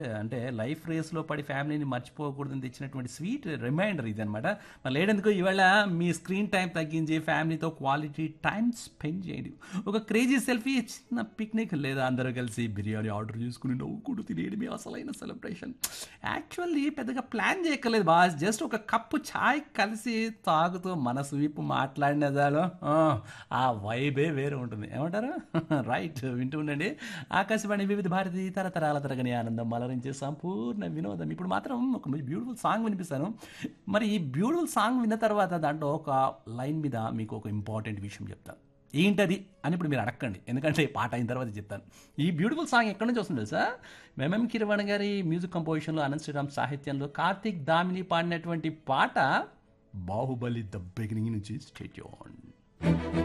అంటే లైఫ్ రేస్లో పడి ఫ్యామిలీని మర్చిపోకూడదని తెచ్చినటువంటి స్వీట్ రిమైండర్ ఇది అనమాట మరి లేడెందుకు ఇవాళ మీ స్క్రీన్ టైం తగ్గించి ఫ్యామిలీతో క్వాలిటీ టైం స్పెండ్ చేయండి ఒక క్రేజీ సెల్ఫీ చిన్న పిక్నిక్ లేదా అందరూ కలిసి బిర్యానీ ఆర్డర్ చేసుకుని నవ్వుకుంటూ తినేయడమే అసలైన సెలబ్రేషన్ యాక్చువల్లీ పెద్దగా ప్లాన్ చేయక్కర్లేదు బాస్ జస్ట్ ఒక కప్పు ఛాయ్ కలిసి తాగుతూ మనసు విప్పు మాట్లాడిన చాలు ఆ, ఆ వైబే వేరే ఉంటుంది ఏమంటారు రైట్ వింటూ ఉండండి ఆకాశవాణి వివిధ భారతి తరతరాల తరగని ఆనందం మలరించే సంపూర్ణ వినోదం ఇప్పుడు మాత్రం ఒక బ్యూటిఫుల్ సాంగ్ వినిపిస్తాను మరి ఈ బ్యూటిఫుల్ సాంగ్ విన్న తర్వాత దాంట్లో ఒక లైన్ మీద మీకు ఒక ఇంపార్టెంట్ విషయం చెప్తాను ఏంటది అని ఇప్పుడు మీరు అడగండి ఎందుకంటే పాట అయిన తర్వాత చెప్తాను ఈ బ్యూటిఫుల్ సాంగ్ ఎక్కడి నుంచి వస్తుంది తెలుసా ఎంఎం కిరవాణి గారి మ్యూజిక్ కంపోజిషన్లో అనంత్ శ్రీరామ్ సాహిత్యంలో కార్తీక్ దామిని పాడినటువంటి పాట బాహుబలి ద బిగినింగ్ నుంచి స్టేట్